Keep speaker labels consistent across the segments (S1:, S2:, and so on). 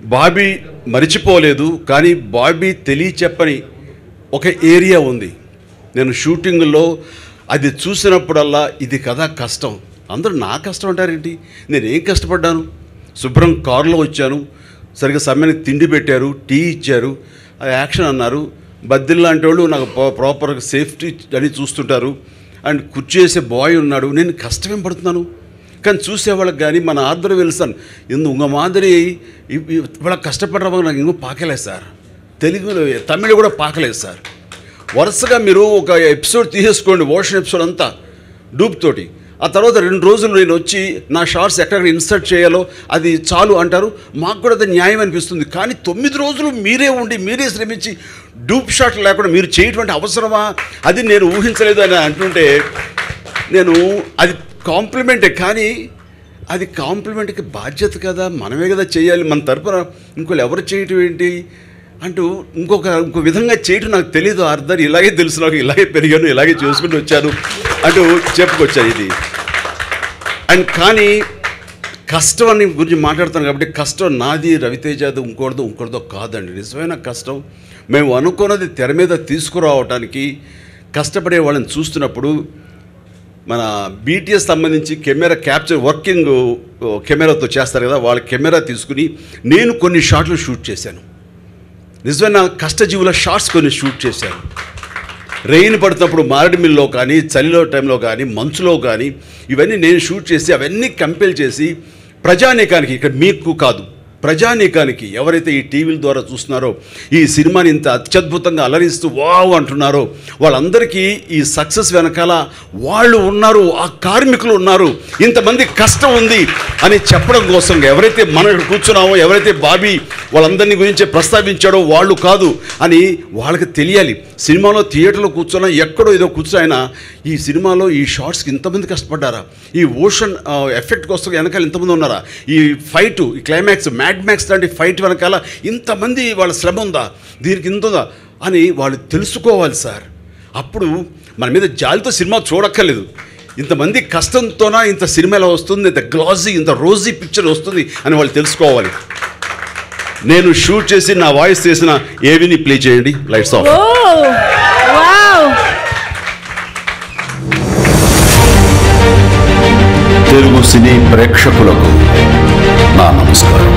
S1: బాబీ మరిచిపోలేదు కానీ బాబీ తెలియచెప్పని ఒక ఏరియా ఉంది నేను షూటింగ్లో అది చూసినప్పుడల్లా ఇది కదా కష్టం అందరూ నా కష్టం అంటారేంటి నేను ఏం కష్టపడ్డాను శుభ్రం కారులో వచ్చాను సరిగ్గా సమయానికి తిండి పెట్టారు టీ ఇచ్చారు ఆ యాక్షన్ అన్నారు బద్దిల్ లాంటి వాళ్ళు నాకు ప్రాపర్గా సేఫ్టీ అని చూస్తుంటారు అండ్ కుర్చీ వేసే బాయ్ ఉన్నాడు నేను కష్టమేం పడుతున్నాను కానీ చూసేవాళ్ళకి కానీ మన ఆర్దర్ వెళ్తాను ఇందు ఉంగ మాదిరి ఇవాళ కష్టపడడం నాకు ఇంకో పాకలేదు సార్ తెలుగులో తమిళ కూడా పాకలేదు సార్ వరుసగా మీరు ఒక ఎపిసోడ్ తీసేసుకోండి ఓషన్ ఎపిసోడ్ అంతా డూప్ తోటి ఆ తర్వాత రెండు రోజులు నేను వచ్చి నా షార్ట్స్ ఎక్కడ ఇన్సర్ట్ చేయాలో అది చాలు అంటారు మాకు కూడా అది న్యాయం అనిపిస్తుంది కానీ తొమ్మిది రోజులు మీరే ఉండి మీరే శ్రమించి డూప్ షాట్ లేకుండా మీరు చేయటువంటి అవసరమా అది నేను ఊహించలేదు అని అంటుంటే నేను అది కాంప్లిమెంటే కానీ అది కాంప్లిమెంట్కి బాధ్యత కదా మనమే కదా చేయాలి మన తరపున ఇంకోళ్ళు ఎవరు చేయటం ఏంటి అంటూ ఇంకొక ఇంకో విధంగా చేయటం నాకు తెలియదు అర్థం ఇలాగే తెలుసు నాకు ఇలాగే పెరిగాను ఇలాగే చూసుకుంటూ వచ్చాను అంటూ చెప్పుకొచ్చాను ఇది అండ్ కానీ కష్టం అని గురించి మాట్లాడుతాను కాబట్టి కష్టం నాది రవితేజది ఇంకోటిదో ఇంకోటిదో కాదండి నిజమైన కష్టం మేము అనుకున్నది తెర మీద తీసుకురావటానికి కష్టపడే వాళ్ళని చూస్తున్నప్పుడు మన బీటీఎస్ సంబంధించి కెమెరా క్యాప్చర్ వర్కింగ్ కెమెరాతో చేస్తారు కదా వాళ్ళ కెమెరా తీసుకుని నేను కొన్ని షాట్లు షూట్ చేశాను నిజమైన కష్టజీవుల షార్ట్స్ కొన్ని షూట్ చేశాను రెయిన్ పడుతున్నప్పుడు మారడిమిల్లో కానీ చలిలో టైంలో కానీ మంచులో కానీ ఇవన్నీ నేను షూట్ చేసి అవన్నీ కంపెల్ చేసి ప్రజానీకానికి ఇక్కడ మీకు కాదు ప్రజానీకానికి ఎవరైతే ఈ టీవీల ద్వారా చూస్తున్నారో ఈ సినిమాని ఇంత అత్యద్భుతంగా అలరిస్తూ వావ్ అంటున్నారో వాళ్ళందరికీ ఈ సక్సెస్ వెనకాల వాళ్ళు ఉన్నారు ఆ కార్మికులు ఉన్నారు ఇంతమంది కష్టం ఉంది అని చెప్పడం కోసం ఎవరైతే మనం ఇక్కడ కూర్చున్నామో ఎవరైతే బాబీ వాళ్ళందరినీ గురించి ప్రస్తావించాడో వాళ్ళు కాదు అని వాళ్ళకి తెలియాలి సినిమాలో థియేటర్లో కూర్చున్నా ఎక్కడో ఏదో కూర్చొని ఆయన ఈ సినిమాలో ఈ షార్ట్స్కి ఇంతమంది కష్టపడ్డారా ఈ ఓషన్ ఎఫెక్ట్ కోసం వెనకాల ఇంతమంది ఉన్నారా ఈ ఫైట్ ఈ క్లైమాక్స్ మ్యాడ్ మ్యాక్స్ లాంటి ఫైట్ వెనకాల ఇంతమంది వాళ్ళ శ్రమ ఉందా దీనికి ఇంత ఉందా అని వాళ్ళు తెలుసుకోవాలి సార్ అప్పుడు మన మీద జాలితో సినిమా చూడక్కర్లేదు ఇంతమంది కష్టంతోనా ఇంత సినిమా ఎలా వస్తుంది ఇంత గ్లాజీ ఇంత రోజీ పిక్చర్ వస్తుంది అని వాళ్ళు తెలుసుకోవాలి నేను షూట్ చేసి నా వాయిస్ చేసిన ఏవిని ప్లే చేయండి lights off
S2: Oh, wow.
S3: Telugu సినీ ప్రేక్షకులకు నా నమస్కారం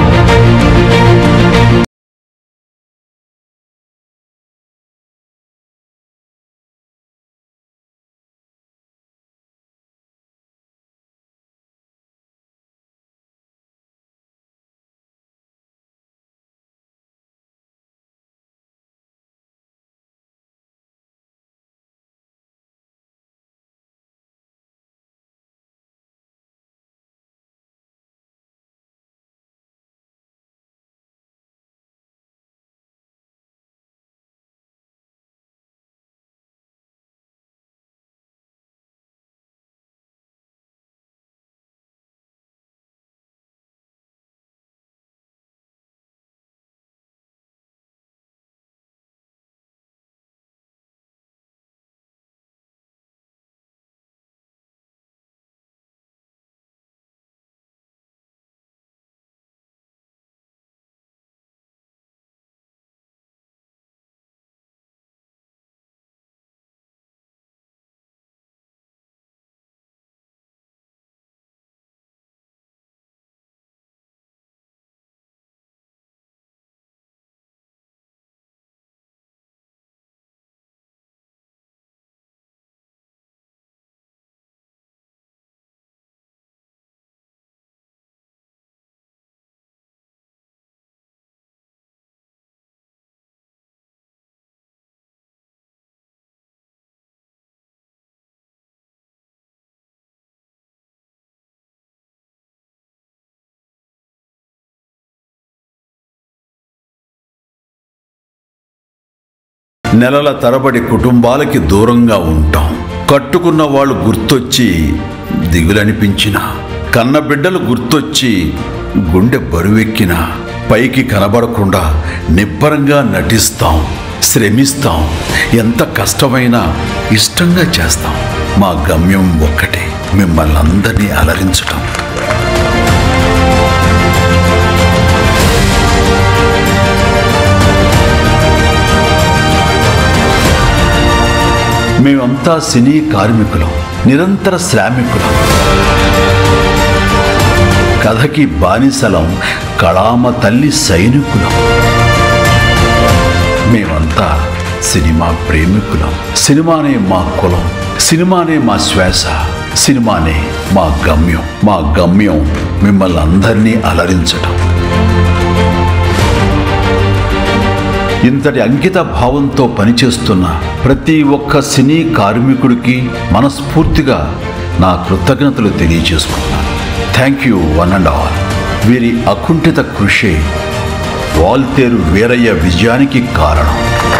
S3: నెలల తరబడి కుటుంబాలకి దూరంగా ఉంటాం కట్టుకున్న వాళ్ళు గుర్తొచ్చి దిగులనిపించిన కన్న బిడ్డలు గుర్తొచ్చి గుండె బరువెక్కిన పైకి కనబడకుండా నిబ్బరంగా నటిస్తాం శ్రమిస్తాం ఎంత కష్టమైనా ఇష్టంగా చేస్తాం మా గమ్యం ఒక్కటే మిమ్మల్ని అందరినీ అలరించటం మేమంతా సినీ కార్మికులం నిరంతర శ్రామికులం కథకి బానిసలం కళామ తల్లి సైనికులం మేమంతా సినిమా ప్రేమికులం సినిమానే మా కులం సినిమానే మా శ్వాస సినిమానే మా గమ్యం మా గమ్యం మిమ్మల్ని అందరినీ అలరించటం ఇంతటి అంకిత భావంతో పనిచేస్తున్న ప్రతి ఒక్క సినీ కార్మికుడికి మనస్ఫూర్తిగా నా కృతజ్ఞతలు తెలియజేసుకున్నాను thank you one and all వీరి అకుంఠిత కృషి వాల్తేరు వీరయ్య విజయానికి కారణం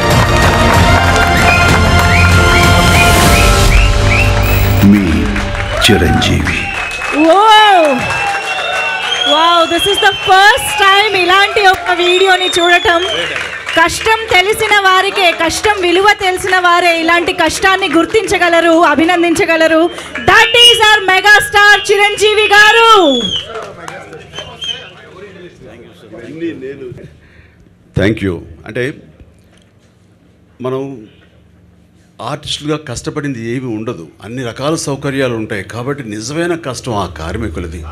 S3: మీ Chiranjeevi
S2: Wow! Wow this is the first time ఇలాంటి ఒక వీడియోని చూడటం కష్టం తెలిసిన వారికే కష్టం విలువ తెలిసిన వారే ఇలాంటి కష్టాన్ని గుర్తించగలరు అభినందించగలరు that is our megastar Chiranjeevi garu
S1: thank you అంటే మనం ఆర్టిస్టులుగా కష్టపడింది ఏమీ ఉండదు అన్ని రకాల సౌకర్యాలు ఉంటాయి కాబట్టి నిజమైన కష్టం ఆ కార్మికులది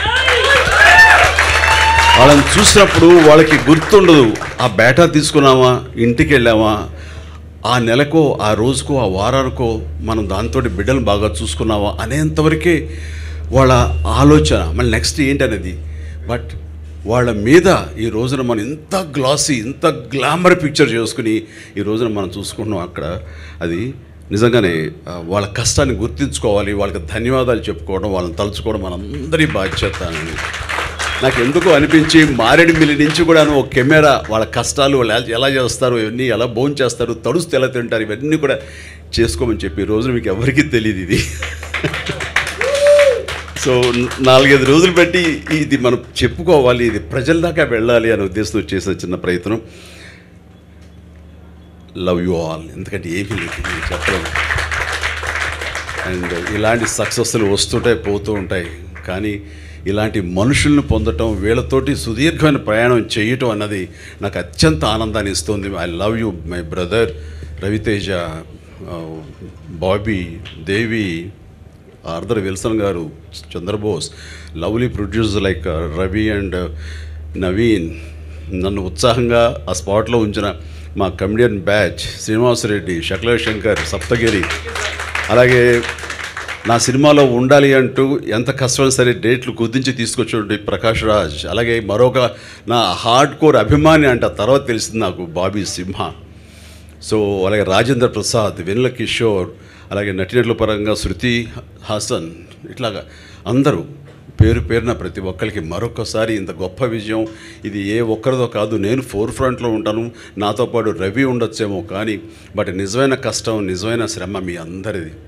S1: వాళ్ళని చూసినప్పుడు వాళ్ళకి గుర్తుండదు ఆ బేటా తీసుకున్నామా ఇంటికి వెళ్ళామా ఆ నెలకో ఆ రోజుకో ఆ వారానికో మనం దాంతో బిడ్డలు బాగా చూసుకున్నావా అనేంతవరకే వాళ్ళ ఆలోచన మళ్ళీ నెక్స్ట్ ఏంటనేది బట్ వాళ్ళ మీద ఈ రోజున మనం ఇంత గ్లాసీ ఇంత గ్లామర్ పిక్చర్ చేసుకుని ఈ రోజున మనం చూసుకుంటున్నాం అక్కడ అది నిజంగానే ఆ, వాళ్ళ కష్టాన్ని గుర్తించుకోవాలి వాళ్ళకి ధన్యవాదాలు చెప్పుకోవడం వాళ్ళని తలుచుకోవడం మనందరి బాధ్యత అని నాకు ఎందుకో అనిపించి మారేడుమిల్లి నుంచి కూడాను ఒక కెమెరా వాళ్ళ కష్టాలు వాళ్ళు ఎలా- ఎలా చేస్తారు ఇవన్నీ ఎలా భోజనం చేస్తారు తడుస్తే ఎలా తింటారు ఇవన్నీ కూడా చేసుకోమని చెప్పి ఈ రోజు మీకు ఎవరికీ తెలియదు ఇది సో నాలుగైదు రోజులు బట్టి ఇది మనం చెప్పుకోవాలి ఇది ప్రజల దాకా వెళ్ళాలి అనే ఉద్దేశంతో చేసిన చిన్న ప్రయత్నం లవ్ యూ ఆల్ ఎందుకంటే ఏమీ లేదు నేను చెప్పలేను అండ్ ఇలాంటి సక్సెస్లు వస్తుంటాయి పోతూ ఉంటాయి కానీ ఇలాంటి మనుషుల్ని పొందటం వీళ్ళతోటి సుదీర్ఘమైన ప్రయాణం చేయటం అన్నది నాకు అత్యంత ఆనందాన్ని ఇస్తుంది I love you my brother Raviteja ఆ, Bobby Devi Arthur Wilson garu Chandrabose lovely producer like Ravi and Naveen నన్ను ఉత్సాహంగా ఆ స్పాట్లో ఉంచిన మా కమెడియన్ బ్యాచ్ శ్రీనివాసరెడ్డి శకల శంకర్ సప్తగిరి అలాగే నా సినిమాలో ఉండాలి అంటూ ఎంత కష్టమైనా సరే డేట్లు కుదించి తీసుకొచ్చేటువంటి ప్రకాష్ రాజ్ అలాగే మరొక నా హార్డ్ కోర్ అభిమాని అంట తర్వాత తెలిసింది నాకు బాబీ సింహ సో అలాగే రాజేంద్ర ప్రసాద్ వెన్నెల కిషోర్ అలాగే నటినట్ల పరంగా శృతి హాసన్ ఇట్లాగా అందరూ పేరు పేరున ప్రతి ఒక్కరికి మరొకసారి ఇంత గొప్ప విజయం ఇది ఏ ఒక్కరిదో కాదు నేను ఫోర్ ఫ్రంట్లో ఉంటాను నాతో పాటు రవి ఉండొచ్చేమో కానీ బట్ నిజమైన కష్టం నిజమైన శ్రమ మీ అందరిది